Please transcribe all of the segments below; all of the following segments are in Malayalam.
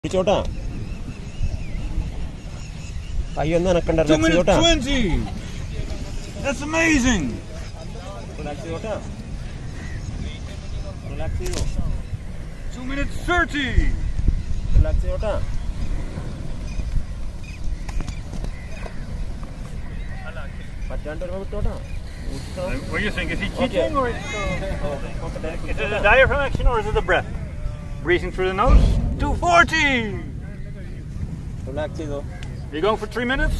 പിടിച്ചോട്ടാ കൈയൊന്നും അനക്കണ്ട Two റിലാക്സ് minutes ചെയ്തോട്ടാ twenty. That's amazing. റിലാക്സ് ചെയ്തോട്ടാ റിലാക്സ് ചെയ്തോ Two minutes thirty. റിലാക്സ് ചെയ്തോട്ടാ പറ്റാണ്ട് വരുമ്പോ വിട്ടോട്ടാ വിട്ടോ. What do you think? Is he Okay. cheating or is, okay, is it a diaphragm action or is it the breath? Breathing through the nose. Two forty. Relax ചെയ്തോ You going for three minutes?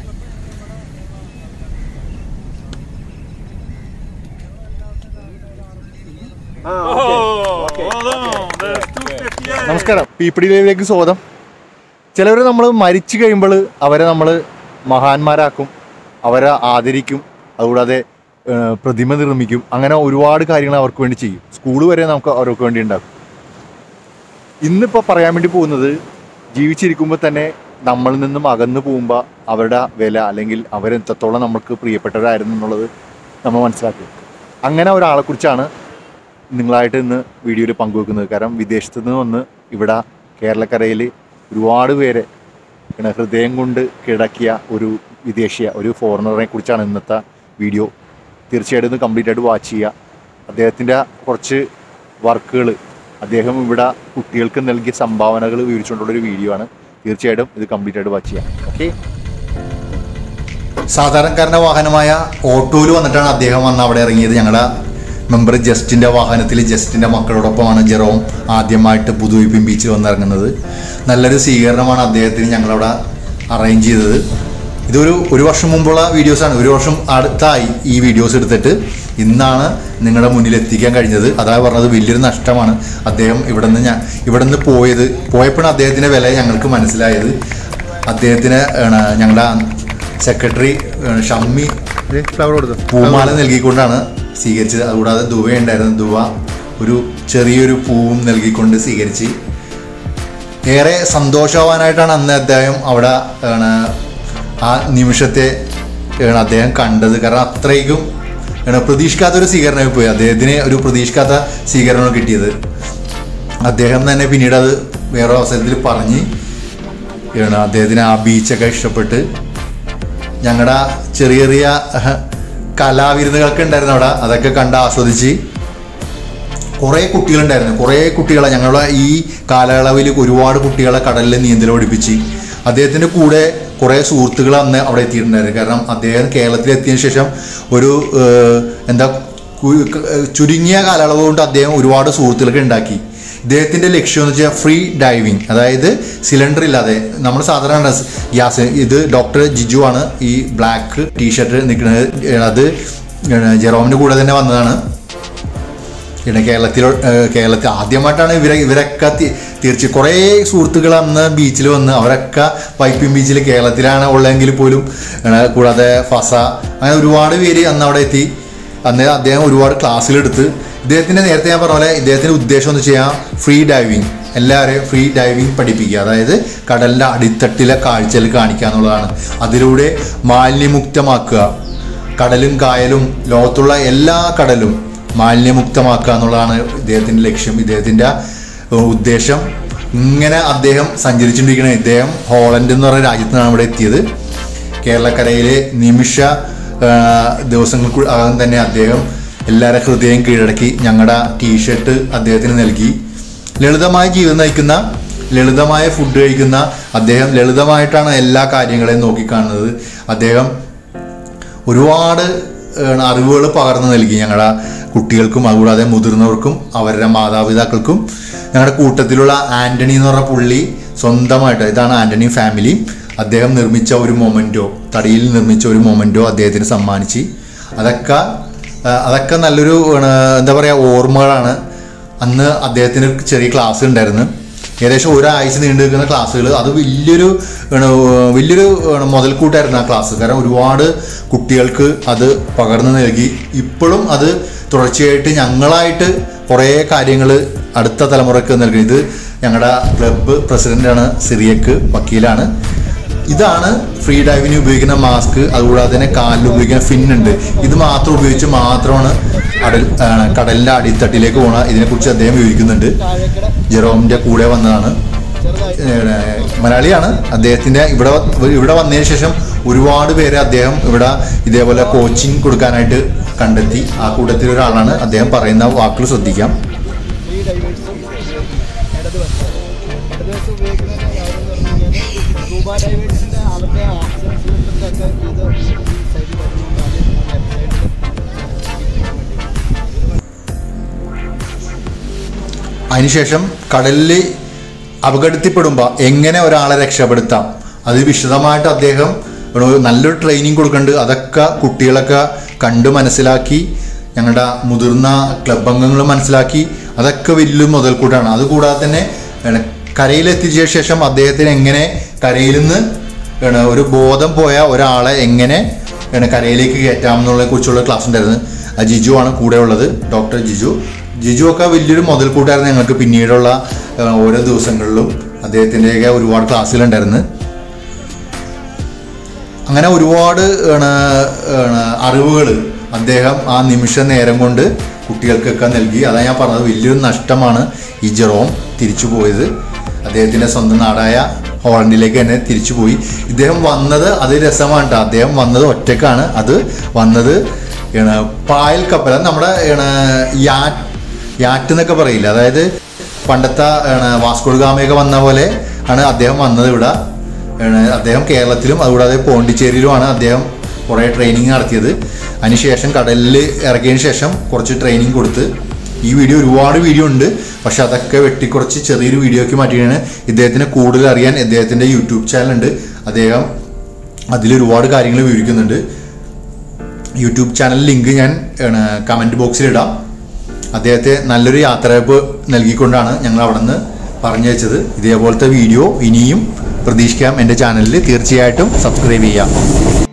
ആ Oh, okay well done. That's two fifty eight. നമസ്കാരം പീപ്പിടി ലൈവിലേക്ക് സ്വാഗതം ചിലവർ നമ്മൾ മരിച്ചു കഴിയുമ്പോൾ അവരെ നമ്മൾ മഹാന്മാരാക്കും അവരെ ആദരിക്കും അതുകൂടാതെ ഏഹ്, പ്രതിമ നിർമ്മിക്കും അങ്ങനെ ഒരുപാട് കാര്യങ്ങൾ അവർക്ക് വേണ്ടി ചെയ്യും സ്കൂൾ വരെ നമുക്ക് അവർക്ക് വേണ്ടി ഉണ്ടാക്കും ഇന്നിപ്പോൾ പറയാൻ വേണ്ടി പോകുന്നത് ജീവിച്ചിരിക്കുമ്പോൾ തന്നെ നമ്മളിൽ നിന്നും അകന്നു പോകുമ്പോൾ അവരുടെ വില അല്ലെങ്കിൽ അവരെത്രത്തോളം നമുക്ക് പ്രിയപ്പെട്ടവരായിരുന്നു എന്നുള്ളത് നമ്മൾ മനസ്സിലാക്കും അങ്ങനെ ഒരാളെക്കുറിച്ചാണ് നിങ്ങളായിട്ട് ഇന്ന് വീഡിയോയിൽ പങ്കുവെക്കുന്നത് കാരണം വിദേശത്ത് നിന്ന് വന്ന് ഇവിടെ കേരളക്കരയിൽ ഒരുപാട് പേരെ പിന്നെ ഹൃദയം കൊണ്ട് കിടക്കിയ ഒരു വിദേശിയ ഒരു ഫോറിനറിനെ കുറിച്ചാണ് ഇന്നത്തെ വീഡിയോ തീർച്ചയായിട്ടും ഇത് കംപ്ലീറ്റ് ആയിട്ട് വാച്ച് ചെയ്യുക അദ്ദേഹത്തിൻ്റെ കുറച്ച് വർക്കുകൾ അദ്ദേഹം ഇവിടെ കുട്ടികൾക്ക് നൽകിയ സംഭാവനകൾ വിവരിച്ചുകൊണ്ടുള്ളൊരു വീഡിയോ ആണ് തീർച്ചയായിട്ടും ഇത് കംപ്ലീറ്റ് ആയിട്ട് വാച്ച് ചെയ്യാം ഓക്കെ സാധാരണക്കാരൻ്റെ വാഹനമായ ഓട്ടോയിൽ വന്നിട്ടാണ് അദ്ദേഹം വന്ന് അവിടെ ഇറങ്ങിയത് ഞങ്ങളുടെ മെമ്പർ ജസ്റ്റിൻ്റെ വാഹനത്തിൽ ജസ്റ്റിൻ്റെ മക്കളോടൊപ്പമാണ് ജെറോം ആദ്യമായിട്ട് പുതുവൈപ്പിൻ ബീച്ചിൽ വന്നിറങ്ങുന്നത് നല്ലൊരു സ്വീകരണമാണ് അദ്ദേഹത്തിന് ഞങ്ങളവിടെ അറേഞ്ച് ചെയ്തത് ഇതൊരു ഒരു വർഷം മുമ്പുള്ള വീഡിയോസാണ് ഒരു വർഷം അടുത്തായി ഈ വീഡിയോസ് എടുത്തിട്ട് ഇന്നാണ് നിങ്ങളുടെ മുന്നിൽ എത്തിക്കാൻ കഴിഞ്ഞത് അതാ പറഞ്ഞത് വലിയൊരു നഷ്ടമാണ് അദ്ദേഹം ഇവിടെ നിന്ന് ഞാൻ ഇവിടെ നിന്ന് പോയത് പോയപ്പോഴാണ് അദ്ദേഹത്തിൻ്റെ വില ഞങ്ങൾക്ക് മനസ്സിലായത് അദ്ദേഹത്തിന് ആണ് ഞങ്ങളുടെ സെക്രട്ടറി ആണ് ഷമ്മി ഫ്ലവർ കൊടുത്തു പൂമാല നൽകിക്കൊണ്ടാണ് സ്വീകരിച്ചത് അതുകൂടാതെ ദുവ ഉണ്ടായിരുന്നു ദുവ ഒരു ചെറിയൊരു പൂവും നൽകിക്കൊണ്ട് സ്വീകരിച്ച് ഏറെ സന്തോഷവാനായിട്ടാണ് അന്ന് അദ്ദേഹം അവിടെ ആണ് ആ നിമിഷത്തെ ആണ് അദ്ദേഹം കണ്ടത് കാരണം അത്രയ്ക്കും ആണ് പ്രതീക്ഷിക്കാത്ത ഒരു സ്വീകരണമായി പോയി അദ്ദേഹത്തിന് ഒരു പ്രതീക്ഷിക്കാത്ത സ്വീകരണമാണ് കിട്ടിയത് അദ്ദേഹം തന്നെ പിന്നീട് അത് വേറെ അവസരത്തിൽ പറഞ്ഞ് ആണ് അദ്ദേഹത്തിന് ആ ബീച്ചൊക്കെ ഇഷ്ടപ്പെട്ട് ഞങ്ങളുടെ ചെറിയ ചെറിയ അഹ്, കലാവിരുന്നുകളൊക്കെ ഉണ്ടായിരുന്നു അവിടെ അതൊക്കെ കണ്ട് ആസ്വദിച്ച് കുറേ കുട്ടികളുണ്ടായിരുന്നു കുറേ കുട്ടികളെ ഞങ്ങളുടെ ഈ കാലയളവിൽ ഒരുപാട് കുട്ടികളെ കടലിൽ നീന്തൽ പഠിപ്പിച്ച് അദ്ദേഹത്തിൻ്റെ കൂടെ കുറേ സുഹൃത്തുക്കൾ അന്ന് അവിടെ എത്തിയിട്ടുണ്ടായിരുന്നു കാരണം അദ്ദേഹം കേരളത്തിൽ എത്തിയതിനു ശേഷം ഒരു ഏഹ്, എന്താ കു- ക- ചുരുങ്ങിയ കാലയളവ് കൊണ്ട് അദ്ദേഹം ഒരുപാട് സുഹൃത്തുക്കളൊക്കെ ഉണ്ടാക്കി ഇദ്ദേഹത്തിൻ്റെ ലക്ഷ്യം എന്ന് വെച്ചാൽ ഫ്രീ ഡൈവിങ് അതായത് സിലിണ്ടർ ഇല്ലാതെ നമ്മൾ സാധാരണ ഗ്യാസ് ഇത് ഡോക്ടർ ജിജു ആണ് ഈ ബ്ലാക്ക് ടീഷർട്ട് നിൽക്കുന്നത് അത് ജെറോമിൻ്റെ കൂടെ തന്നെ വന്നതാണ് പിന്നെ കേരളത്തിൽ കേരളത്തിൽ ആദ്യമായിട്ടാണ് ഇവരെ ഇവരൊക്കെ തി- തീർച്ച കുറേ സുഹൃത്തുക്കൾ അന്ന് ബീച്ചിൽ വന്ന് അവരൊക്കെ വൈപ്പിൻ ബീച്ചിൽ കേരളത്തിലാണ് ഉള്ളതെങ്കിൽ പോലും ഏ, കൂടാതെ ഫസ അങ്ങനെ ഒരുപാട് പേര് അന്ന് അവിടെ എത്തി അന്ന് അദ്ദേഹം ഒരുപാട് ക്ലാസ്സിലെടുത്ത് ഇദ്ദേഹത്തിൻ്റെ നേരത്തെ ഞാൻ പറഞ്ഞ പോലെ ഇദ്ദേഹത്തിൻ്റെ ഉദ്ദേശം എന്ന് ചെയ്യാം ഫ്രീ ഡൈവിങ് എല്ലാവരെയും ഫ്രീ ഡൈവിങ് പഠിപ്പിക്കുക അതായത് കടലിൻ്റെ അടിത്തട്ടിലെ കാഴ്ചകൾ കാണിക്കുക എന്നുള്ളതാണ് അതിലൂടെ മാലിന്യമുക്തമാക്കുക കടലും കായലും ലോകത്തുള്ള എല്ലാ കടലും മാലിന്യമുക്തമാക്കുക എന്നുള്ളതാണ് ഇദ്ദേഹത്തിൻ്റെ ലക്ഷ്യം ഇദ്ദേഹത്തിൻ്റെ ഏഹ്, ഉദ്ദേശം ഇങ്ങനെ അദ്ദേഹം സഞ്ചരിച്ചുകൊണ്ടിരിക്കുന്നത് ഇദ്ദേഹം ഹോളണ്ട് എന്ന് പറയുന്ന രാജ്യത്ത് നിന്നാണ് ഇവിടെ എത്തിയത് കേരളക്കരയിലെ നിമിഷ ഏഹ്, ദിവസങ്ങൾക്ക് അകം തന്നെ അദ്ദേഹം എല്ലാവരുടെ ഹൃദയം കീഴടക്കി ഞങ്ങളുടെ ടീഷർട്ട് അദ്ദേഹത്തിന് നൽകി ലളിതമായ ജീവിതം നയിക്കുന്ന ലളിതമായ ഫുഡ് കഴിക്കുന്ന അദ്ദേഹം ലളിതമായിട്ടാണ് എല്ലാ കാര്യങ്ങളെയും നോക്കിക്കാണുന്നത് അദ്ദേഹം ഒരുപാട് അറിവുകൾ പകർന്നു നൽകി ഞങ്ങളുടെ കുട്ടികൾക്കും അതുകൂടാതെ മുതിർന്നവർക്കും അവരുടെ മാതാപിതാക്കൾക്കും ഞങ്ങളുടെ കൂട്ടത്തിലുള്ള ആന്റണി എന്ന് പറഞ്ഞ പുള്ളി സ്വന്തമായിട്ട് ഇതാണ് ആന്റണി ഫാമിലി അദ്ദേഹം നിർമ്മിച്ച ഒരു മൊമെൻറ്റോ തടിയിൽ നിർമ്മിച്ച ഒരു മൊമെൻറ്റോ അദ്ദേഹത്തിന് സമ്മാനിച്ച് അതൊക്കെ ആ, അതൊക്കെ നല്ലൊരു ആണ്, എന്താ പറയുക ഓർമ്മകളാണ് അന്ന് അദ്ദേഹത്തിന് ഒരു ചെറിയ ക്ലാസ് ഉണ്ടായിരുന്നു ഏകദേശം ഒരാഴ്ച നീണ്ടു നിൽക്കുന്ന ക്ലാസ്സുകൾ അത് വലിയൊരു ആണ്, വലിയൊരു ആണ്, മുതൽക്കൂട്ടായിരുന്നു ആ ക്ലാസ് കാരണം ഒരുപാട് കുട്ടികൾക്ക് അത് പകർന്നു നൽകി ഇപ്പോഴും അത് തുടർച്ചയായിട്ട് ഞങ്ങളായിട്ട് കുറേ കാര്യങ്ങൾ അടുത്ത തലമുറയ്ക്ക് നൽകി ഇത് ഞങ്ങളുടെ ക്ലബ്ബ് പ്രസിഡന്റാണ് സിറിയക്ക് വക്കീലാണ് ഇതാണ് ഫ്രീ ഡൈവിന് ഉപയോഗിക്കുന്ന മാസ്ക് അതുകൂടാതെ തന്നെ കാലിൽ ഉപയോഗിക്കുന്ന ഫിൻ ഉണ്ട് ഇത് മാത്രം ഉപയോഗിച്ച് മാത്രമാണ് അടൽ ആ, കടലിന്റെ അടിത്തട്ടിലേക്ക് പോണ ഇതിനെക്കുറിച്ച് അദ്ദേഹം വിവരിക്കുന്നുണ്ട് ജെറോമിന്റെ കൂടെ വന്നതാണ് ഏഹ്, മലയാളിയാണ് അദ്ദേഹത്തിൻ്റെ ഇവിടെ വ- ഇവിടെ വന്നതിന് ശേഷം ഒരുപാട് പേര് അദ്ദേഹം ഇവിടെ ഇതേപോലെ കോച്ചിങ് കൊടുക്കാനായിട്ട് കണ്ടെത്തി ആ കൂട്ടത്തിൽ ഒരാളാണ് അദ്ദേഹം പറയുന്ന വാക്കുകൾ ശ്രദ്ധിക്കാം ത്രീ ഡൈവേഴ്സും ഇടതുവശം ഇടതുവശം ഉപയോഗിക്കുന്ന കാര്യം എന്ന് പറഞ്ഞു കഴിഞ്ഞാൽ സ്കൂബ ഡൈവേഴ്സിൻ്റെ അവരുടെ ഓക്സിജൻ സിലിണ്ടറിൻ്റെ ഒക്കെ ഇത് ഈ സൈഡിൽ വരുന്നതുകൊണ്ടാണ് ലെഫ്റ്റ് സൈഡിൽ അതിനുശേഷം കടലിൽ അപകടത്തിൽപ്പെടുമ്പോൾ എങ്ങനെ ഒരാളെ രക്ഷപ്പെടുത്താം അത് വിശദമായിട്ട് അദ്ദേഹം ഒരു നല്ലൊരു ട്രെയിനിങ് കൊടുക്കുന്നുണ്ട് അതൊക്കെ കുട്ടികളൊക്കെ കണ്ട് മനസ്സിലാക്കി ഞങ്ങളുടെ മുതിർന്ന ക്ലബ് അംഗങ്ങൾ മനസ്സിലാക്കി അതൊക്കെ വലിയ മുതൽക്കൂട്ടാണ് അതുകൂടാതെ തന്നെ ആണ് കരയിലെത്തിച്ച ശേഷം അദ്ദേഹത്തിന് എങ്ങനെ കരയിൽ നിന്ന് ആണ് ഒരു ബോധം പോയ ഒരാളെ എങ്ങനെ ആണ് കരയിലേക്ക് കയറ്റാമെന്നുള്ളതിനെ കുറിച്ചുള്ള ക്ലാസ് ഉണ്ടായിരുന്നു ആ ജിജു ആണ് കൂടെ ഉള്ളത് ഡോക്ടർ ജിജു ജിജു ഒക്കെ വലിയൊരു മുതൽക്കൂട്ടായിരുന്നു ഞങ്ങൾക്ക് പിന്നീടുള്ള ആ, ഓരോ ദിവസങ്ങളിലും അദ്ദേഹത്തിൻ്റെയൊക്കെ ഒരുപാട് ക്ലാസ്സുകളുണ്ടായിരുന്നു അങ്ങനെ ഒരുപാട് അറിവുകൾ അദ്ദേഹം ആ നിമിഷ നേരം കൊണ്ട് കുട്ടികൾക്കൊക്കെ നൽകി അതാണ് ഞാൻ പറഞ്ഞത് വലിയൊരു നഷ്ടമാണ് ഈ ജെറോം തിരിച്ചു പോയത് അദ്ദേഹത്തിൻ്റെ സ്വന്തം നാടായ ഹോളണ്ടിലേക്ക് തന്നെ തിരിച്ചു പോയി ഇദ്ദേഹം വന്നത് അത് രസമാണ് ട്ടോ. അദ്ദേഹം വന്നത് ഒറ്റക്കാണ് അത് വന്നത് ഏണ് പായൽ കപ്പൽ അത് നമ്മുടെ ഏണ് യാ യാറ്റ് എന്നൊക്കെ പറയില്ല അതായത് പണ്ടത്തെ ഏണ് വാസ്കോഡ് ഗാമയൊക്കെ വന്ന പോലെ ആണ് അദ്ദേഹം വന്നത് ഇവിടെ ആണ് അദ്ദേഹം കേരളത്തിലും അതുകൂടാതെ പോണ്ടിച്ചേരിയിലുമാണ് അദ്ദേഹം കുറേ ട്രെയിനിങ് നടത്തിയത് അതിനുശേഷം കടലിൽ ഇറങ്ങിയതിന് ശേഷം കുറച്ച് ട്രെയിനിങ് കൊടുത്ത് ഈ വീഡിയോ ഒരുപാട് വീഡിയോ ഉണ്ട് പക്ഷെ അതൊക്കെ വെട്ടിക്കുറച്ച് ചെറിയൊരു വീഡിയോയ്ക്ക് മാറ്റിയാണ് ഇദ്ദേഹത്തിനെ കൂടുതൽ അറിയാൻ ഇദ്ദേഹത്തിൻ്റെ യൂട്യൂബ് ചാനലുണ്ട് അദ്ദേഹം അതിൽ ഒരുപാട് കാര്യങ്ങൾ വിവരിക്കുന്നുണ്ട് യൂട്യൂബ് ചാനൽ ലിങ്ക് ഞാൻ കമൻറ്റ് ബോക്സിൽ ഇടാം അദ്ദേഹത്തെ നല്ലൊരു യാത്രയപ്പ് നൽകിക്കൊണ്ടാണ് ഞങ്ങൾ അവിടെ നിന്ന് പറഞ്ഞു വെച്ചത് ഇതേപോലത്തെ വീഡിയോ ഇനിയും പ്രതീക്ഷിക്കാം എൻ്റെ ചാനലിൽ തീർച്ചയായിട്ടും സബ്സ്ക്രൈബ് ചെയ്യാം